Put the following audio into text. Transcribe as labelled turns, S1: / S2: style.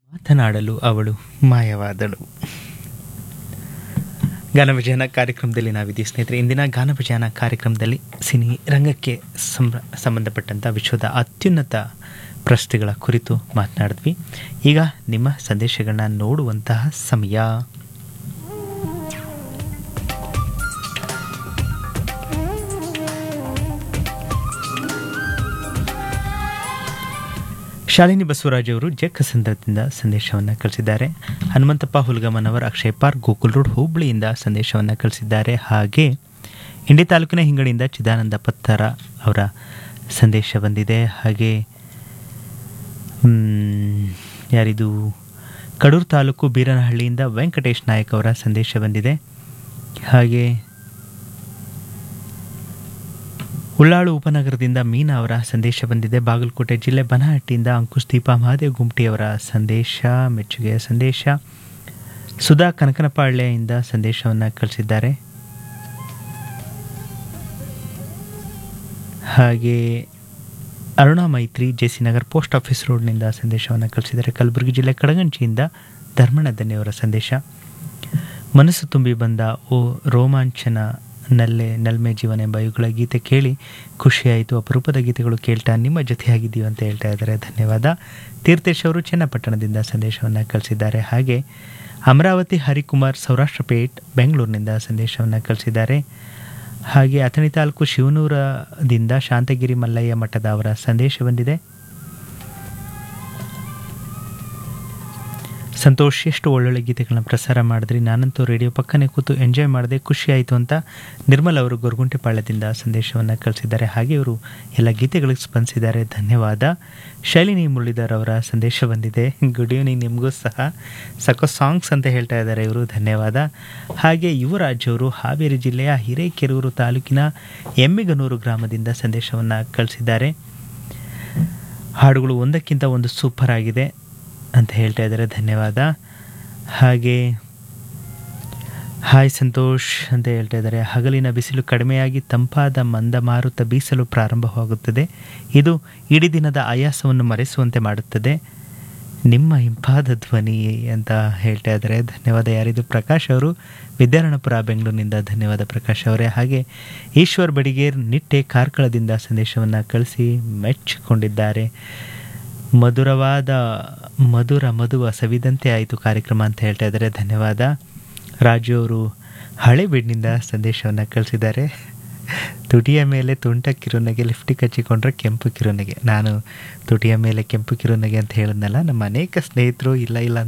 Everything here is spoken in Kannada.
S1: ಮಾತನಾಡಲು ಅವಳು ಮಾಯವಾದಳು ಗಾನವಿಜಯನ ಕಾರ್ಯಕ್ರಮದಲ್ಲಿ ನಾವಿದ್ದೀವಿ ಸ್ನೇಹಿತರೆ ಇಂದಿನ ಗಾನವಿಜಯನ ಕಾರ್ಯಕ್ರಮದಲ್ಲಿ ಸಿನಿ ರಂಗಕ್ಕೆ ಸಂಬ ಸಂಬಂಧಪಟ್ಟಂಥ ವಿಶ್ವದ ಅತ್ಯುನ್ನತ ಪ್ರಶಸ್ತಿಗಳ ಕುರಿತು ಮಾತನಾಡಿದ್ವಿ ಈಗ ನಿಮ್ಮ ಸಂದೇಶಗಳನ್ನ ನೋಡುವಂತಹ ಸಮಯ ಶಾಲಿನಿ ಬಸವರಾಜ್ ಅವರು ಜಕ್ಕಸಂದ್ರದಿಂದ ಸಂದೇಶವನ್ನು ಕಳಿಸಿದ್ದಾರೆ ಹನುಮಂತಪ್ಪ ಹುಲ್ಗಮ್ಮನವರ್ ಅಕ್ಷಯ್ ಪಾರ್ಕ್ ಗೋಕುಲ್ ರೋಡ್ ಹುಬ್ಳಿಯಿಂದ ಸಂದೇಶವನ್ನು ಕಳಿಸಿದ್ದಾರೆ ಹಾಗೆ ಇಂಡಿ ತಾಲೂಕಿನ ಹಿಂಗಡಿಯಿಂದ ಚಿದಾನಂದ ಪತ್ತರ ಅವರ ಸಂದೇಶ ಬಂದಿದೆ ಹಾಗೆ ಮ್, ಯಾರಿದು ಕಡೂರು ತಾಲೂಕು ಬೀರನಹಳ್ಳಿಯಿಂದ ವೆಂಕಟೇಶ್ ನಾಯಕ್ ಅವರ ಸಂದೇಶ ಬಂದಿದೆ ಹಾಗೆ ಉಳ್ಳಾಳು ಉಪನಗರದಿಂದ ಮೀನಾ ಅವರ ಸಂದೇಶ ಬಂದಿದೆ ಬಾಗಲಕೋಟೆ ಜಿಲ್ಲೆ ಬನಹಟ್ಟಿಯಿಂದ ಅಂಕುಶ್ ದೀಪ ಮಹಾದೇವ್ ಗುಮ್ಟಿ ಅವರ ಸಂದೇಶ ಮೆಚ್ಚುಗೆಯ ಸಂದೇಶ ಸುಧಾ ಕನಕನಪಾಳ್ಯದಿಂದ ಸಂದೇಶವನ್ನು ಕಳಿಸಿದ್ದಾರೆ ಹಾಗೆ Aruna Maitri JC Nagar post office ರೋಡ್ನಿಂದ ಸಂದೇಶವನ್ನು ಕಳಿಸಿದ್ದಾರೆ ಕಲಬುರಗಿ ಜಿಲ್ಲೆ ಕಡಗಂಚಿಯಿಂದ ಧರ್ಮಣ್ಣ ಧನ್ಯವರ ಸಂದೇಶ ಮನಸ್ಸು ತುಂಬಿ ಬಂದ ಓ ರೋಮಾಂಚನ ನಲ್ಲೆ ನಲ್ಮೆ ಜೀವನ ಎಂಬ ಇವುಗಳ ಗೀತೆ ಕೇಳಿ ಖುಷಿಯಾಯಿತು ಅಪರೂಪದ ಗೀತೆಗಳು ಕೇಳ್ತಾ ನಿಮ್ಮ ಜೊತೆಯಾಗಿದ್ದೀವಿ ಅಂತ ಹೇಳ್ತಾ ಇದ್ದಾರೆ ಧನ್ಯವಾದ ತೀರ್ಥೇಶ್ ಅವರು ಚನ್ನಪಟ್ಟಣದಿಂದ ಸಂದೇಶವನ್ನು ಕಳಿಸಿದ್ದಾರೆ ಹಾಗೆ ಅಮರಾವತಿ ಹರಿಕುಮಾರ್ ಸೌರಾಷ್ಟ್ರ ಪೇಟ್ ಬೆಂಗಳೂರಿನಿಂದ ಸಂದೇಶವನ್ನು ಕಳಿಸಿದ್ದಾರೆ ಹಾಗೆ ಅಥಣಿ ತಾಲೂಕು ಶಿವನೂರದಿಂದ ಶಾಂತಗಿರಿ ಮಲ್ಲಯ್ಯ ಮಠದ ಅವರ ಸಂದೇಶ ಬಂದಿದೆ ಸಂತೋಷ್ ಎಷ್ಟು ಒಳ್ಳೊಳ್ಳೆ ಗೀತೆಗಳನ್ನ ಪ್ರಸಾರ ಮಾಡಿದ್ರಿ ನಾನಂತೂ ರೇಡಿಯೋ ಪಕ್ಕನೆ ಕೂತು ಎಂಜಾಯ್ ಮಾಡಿದೆ ಖುಷಿ ಆಯಿತು ಅಂತ ನಿರ್ಮಲ್ ಅವರು ಗೊರಗುಂಟೆಪಾಳ್ಯದಿಂದ ಸಂದೇಶವನ್ನು ಕಳಿಸಿದ್ದಾರೆ ಹಾಗೆ ಇವರು ಎಲ್ಲ ಗೀತೆಗಳಿಗೆ ಸ್ಪಂದಿಸಿದ್ದಾರೆ ಧನ್ಯವಾದ ಶಾಲಿನಿ ಮುರಳೀಧರ್ ಅವರ ಸಂದೇಶ ಬಂದಿದೆ ಗುಡ್ ಈವ್ನಿಂಗ್ ನಿಮಗೂ ಸಹ ಸಖೋ ಸಾಂಗ್ಸ್ ಅಂತ ಹೇಳ್ತಾ ಇದ್ದಾರೆ ಇವರು ಧನ್ಯವಾದ ಹಾಗೆ ಯುವರಾಜ್ ಅವರು ಹಾವೇರಿ ಜಿಲ್ಲೆಯ ಹಿರೇಕೆರೂರು ತಾಲೂಕಿನ ಎಮ್ಮಿಗನೂರು ಗ್ರಾಮದಿಂದ ಸಂದೇಶವನ್ನು ಕಳಿಸಿದ್ದಾರೆ ಹಾಡುಗಳು ಒಂದಕ್ಕಿಂತ ಒಂದು ಸೂಪರ್ ಆಗಿದೆ ಅಂತ ಹೇಳ್ತಾ ಇದ್ದಾರೆ ಧನ್ಯವಾದ ಹಾಗೆ ಹಾಯ್ ಸಂತೋಷ್ ಅಂತ ಹೇಳ್ತಾ ಇದ್ದಾರೆ ಹಗಲಿನ ಬಿಸಿಲು ಕಡಿಮೆಯಾಗಿ ತಂಪಾದ ಮಂದ ಮಾರುತ ಬೀಸಲು ಪ್ರಾರಂಭವಾಗುತ್ತದೆ ಇದು ಇಡೀ ದಿನದ ಆಯಾಸವನ್ನು ಮರೆಸುವಂತೆ ಮಾಡುತ್ತದೆ ನಿಮ್ಮ ಇಂಪಾದ ಧ್ವನಿ ಅಂತ ಹೇಳ್ತಾ ಇದ್ದಾರೆ ಧನ್ಯವಾದ ಯಾರಿದು ಪ್ರಕಾಶ್ ಅವರು ವಿದ್ಯಾರಣಪುರ ಬೆಂಗಳೂರಿನಿಂದ ಧನ್ಯವಾದ ಪ್ರಕಾಶ್ ಅವರೇ ಹಾಗೆ ಈಶ್ವರ್ ಬಡಿಗೇರ್ ನಿಟ್ಟೆ ಕಾರ್ಕಳದಿಂದ ಸಂದೇಶವನ್ನು ಕಳಿಸಿ ಮೆಚ್ಚಿಕೊಂಡಿದ್ದಾರೆ ಮಧುರವಾದ ಮಧುರ ಮಧುವ ಸವಿದಂತೆ ಆಯಿತು ಕಾರ್ಯಕ್ರಮ ಅಂತ ಹೇಳ್ತಾ ಇದ್ದಾರೆ ಧನ್ಯವಾದ ರಾಜು ಅವರು ಹಳೆಬೀಡಿನಿಂದ ಸಂದೇಶವನ್ನು ಕಳಿಸಿದ್ದಾರೆ ತುಟಿಯ ಮೇಲೆ ತುಂಟ ಕಿರುನಗೆ ಲಿಫ್ಟಿಗೆ ಹಚ್ಚಿಕೊಂಡ್ರೆ ಕೆಂಪು ಕಿರುನಗೆ ನಾನು ತುಟಿಯ ಮೇಲೆ ಕೆಂಪು ಕಿರುನಗೆ ಅಂತ ಹೇಳಿದ್ನಲ್ಲ ನಮ್ಮ ಅನೇಕ ಸ್ನೇಹಿತರು ಇಲ್ಲ ಇಲ್ಲ